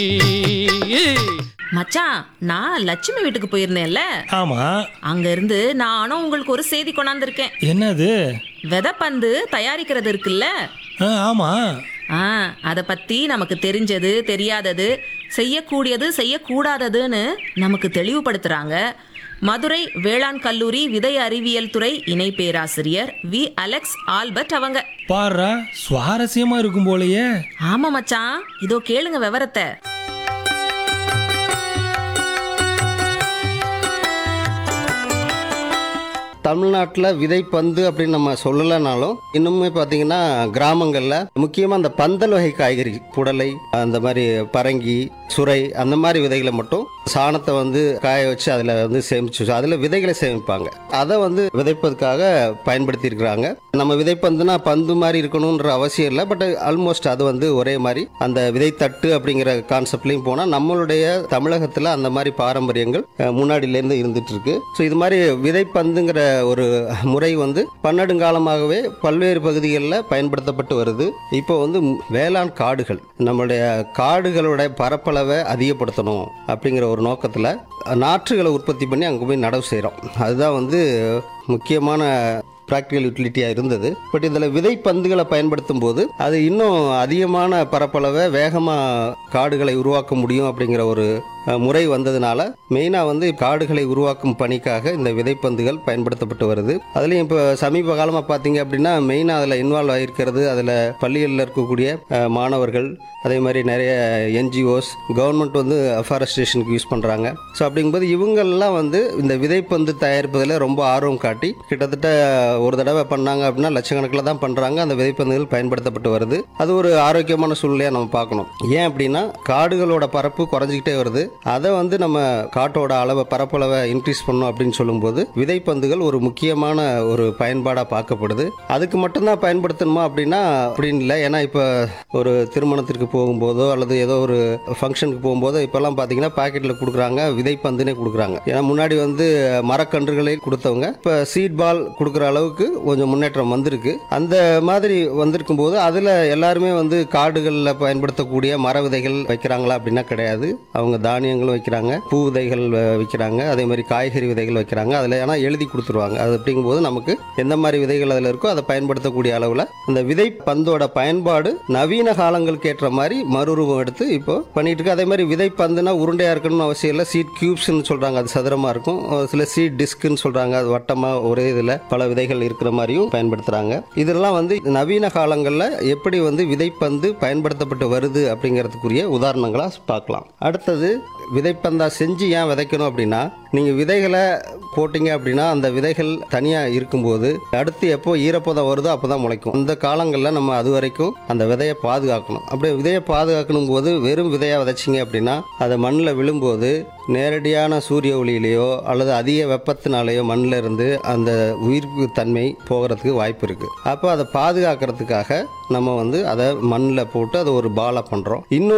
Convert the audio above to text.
மச்சான் நான் லட்சுமி வீட்டுக்கு போயிருந்தேன்ல ஆமா அங்க இருந்து நானும் உங்களுக்கு ஒரு செய்தி கொண்டாந்துருக்கேன் என்னது விதைப்பந்து தயாரிக்கிறது இருக்குல்ல ஆ, ஆமா ஆ அதை பத்தி நமக்கு தெரிஞ்சது தெரியாதது செய்யக்கூடியது செய்யக்கூடாததுன்னு நமக்கு தெளிவுபடுத்துறாங்க மதுரை வேளாண் கல்லூரி விதை அறிவியல் துறை இணை பேராசிரியர் வி அலெக்ஸ் ஆல்பர்ட் அவங்க பாருடா சுவாரஸ்யமா இருக்கும் போலயே ஆமா மச்சான் இதோ கேளுங்க விவரத்தை தமிழ்நாட்டில் விதைப்பந்து அப்படின்னு நம்ம சொல்லலைனாலும் இன்னுமே பார்த்தீங்கன்னா கிராமங்களில் முக்கியமாக அந்த பந்தல் வகை காய்கறி புடலை அந்த மாதிரி பரங்கி சுரை அந்த மாதிரி விதைகளை மட்டும் சாணத்தை வந்து காய வச்சு அதில் வந்து சேமிச்சு வச்சு அதில் விதைகளை சேமிப்பாங்க அதை வந்து விதைப்பதுக்காக பயன்படுத்தி இருக்கிறாங்க நம்ம விதைப்பந்துனா பந்து மாதிரி இருக்கணுன்ற அவசியம் இல்லை பட் ஆல்மோஸ்ட் அது வந்து ஒரே மாதிரி அந்த விதைத்தட்டு அப்படிங்கிற கான்செப்ட்லையும் போனால் நம்மளுடைய தமிழகத்தில் அந்த மாதிரி பாரம்பரியங்கள் அஹ், முன்னாடியிலேருந்து இருந்துட்டு இருக்கு ஸோ இது மாதிரி விதைப்பந்துங்கிற ஒரு முறை வந்து பன்னெடுங்காலமாகவே பல்வேறு பகுதிகளில் பயன்படுத்தப்பட்டு வருது இப்போ வந்து ம்- வேளாண் காடுகள் நம்மளுடைய காடுகளோட பரப்பளவை அதிகப்படுத்தணும் அப்படிங்கிற ஒரு நோக்கத்தில் நாற்றுகளை உற்பத்தி பண்ணி அங்கே போய் நடவு செய்கிறோம் அதுதான் வந்து முக்கியமான ப்ராக்டிக்கல் யூட்டிலிட்டியாக இருந்தது பட் இதில் விதைப்பந்துகளை பயன்படுத்தும் போது அது இன்னும் அதிகமான பரப்பளவை வேகமாக காடுகளை உருவாக்க முடியும் அப்படிங்கிற ஒரு அஹ், முறை வந்ததுனால மெயினாக வந்து காடுகளை உருவாக்கும் பணிக்காக இந்த விதைப்பந்துகள் பயன்படுத்தப்பட்டு வருது அதுலேயும் இப்போ சமீப காலமாக பார்த்தீங்க அப்படின்னா மெயினாக அதில் இன்வால்வ் ஆகிருக்கிறது அதில் பள்ளிகளில் இருக்கக்கூடிய அஹ், மாணவர்கள் அதே மாதிரி நிறைய என்ஜிஓஸ் கவர்மெண்ட் வந்து அஃபாரஸ்டேஷனுக்கு யூஸ் பண்ணுறாங்க ஸோ அப்படிங்கும்போது இவங்கெல்லாம் வந்து இந்த விதைப்பந்து தயாரிப்பதில் ரொம்ப ஆர்வம் காட்டி கிட்டத்தட்ட ஒரு தடவை பண்ணாங்க அப்படின்னா லட்சக்கணக்கில் தான் பண்ணுறாங்க அந்த விதைப்பந்துகள் பயன்படுத்தப்பட்டு வருது அது ஒரு ஆரோக்கியமான சூழ்நிலையாக நம்ம பார்க்கணும் ஏன் அப்படின்னா காடுகளோட பரப்பு குறைஞ்சிக்கிட்டே வருது அதை வந்து நம்ம காட்டோட அளவை பரப்பளவை இன்க்ரீஸ் பண்ணணும் அப்படின்னு சொல்லும்போது விதைப்பந்துகள் ஒரு முக்கியமான ஒரு பயன்பாடாக பார்க்கப்படுது அதுக்கு மட்டும்தான் பயன்படுத்தணுமா அப்படின்னா அப்படின்னு இல்லை ஏன்னா இப்போ ஒரு திருமணத்திற்கு போகும்போதோ அல்லது ஏதோ ஒரு ஃபங்க்ஷனுக்கு போகும்போதோ இப்போல்லாம் பார்த்தீங்கன்னா பாக்கெட்டில் கொடுக்குறாங்க விதைப்பந்துனே கொடுக்குறாங்க ஏன்னா முன்னாடி வந்து மரக்கன்றுகளை கொடுத்தவங்க இப்போ சீட் பால் கொடுக்குற அளவுக்கு கொஞ்சம் முன்னேற்றம் வந்திருக்கு அந்த மாதிரி வந்திருக்கும் போது அதில் எல்லாருமே வந்து காடுகளில் பயன்படுத்தக்கூடிய மர விதைகள் வைக்கிறாங்களா அப்படின்னா கிடையாது அவங்க தானியங்களும் வைக்கிறாங்க பூ விதைகள் வ- வைக்கிறாங்க அதே மாதிரி காய்கறி விதைகள் வைக்கிறாங்க அதில் ஆனால் எழுதி கொடுத்துருவாங்க அது அப்படிங்கும்போது நமக்கு எந்த மாதிரி விதைகள் அதில் இருக்கோ அதை பயன்படுத்தக்கூடிய அளவில் அந்த விதை பந்தோட பயன்பாடு நவீன காலங்களுக்கு ஏற்ற மாதிரி மறுரூபம் எடுத்து இப்போ பண்ணிட்டு இருக்கு அதே மாதிரி விதை பந்துனா உருண்டையாக இருக்கணும்னு அவசியம் இல்லை சீட் கியூப்ஸ்னு சொல்கிறாங்க அது சதுரமாக இருக்கும் ஒரு சில சீட் டிஸ்க்னு சொல்கிறாங்க அது வட்டமாக ஒரே இதில் பல விதைகள் இருக்கிற மாதிரியும் பயன்படுத்துகிறாங்க இதெல்லாம் வந்து நவீன காலங்களில் எப்படி வந்து விதைப்பந்து பயன்படுத்தப்பட்டு வருது அப்படிங்கிறதுக்குரிய உதாரணங்களாக பார்க்கலாம் அடுத்தது விதைப்பந்தா செஞ்சு ஏன் விதைக்கணும் அப்படின்னா நீங்கள் விதைகளை போட்டீங்க அப்படின்னா அந்த விதைகள் தனியாக இருக்கும்போது அடுத்து எப்போ ஈரப்பதம் வருதோ அப்போ தான் முளைக்கும் இந்த காலங்களில் நம்ம அது வரைக்கும் அந்த விதையை பாதுகாக்கணும் அப்படியே விதையை பாதுகாக்கணும் போது வெறும் விதையாக விதைச்சிங்க அப்படின்னா அதை மண்ணில் விழும்போது நேரடியான சூரிய ஒளியிலேயோ அல்லது அதிக வெப்பத்தினாலேயோ மண்ணில் இருந்து அந்த உயிர்ப்பு தன்மை போகிறதுக்கு வாய்ப்பு இருக்குது அப்போ அதை பாதுகாக்கிறதுக்காக நம்ம வந்து அதை மண்ணில் போட்டு அதை ஒரு பாலை பண்ணுறோம் இன்னும்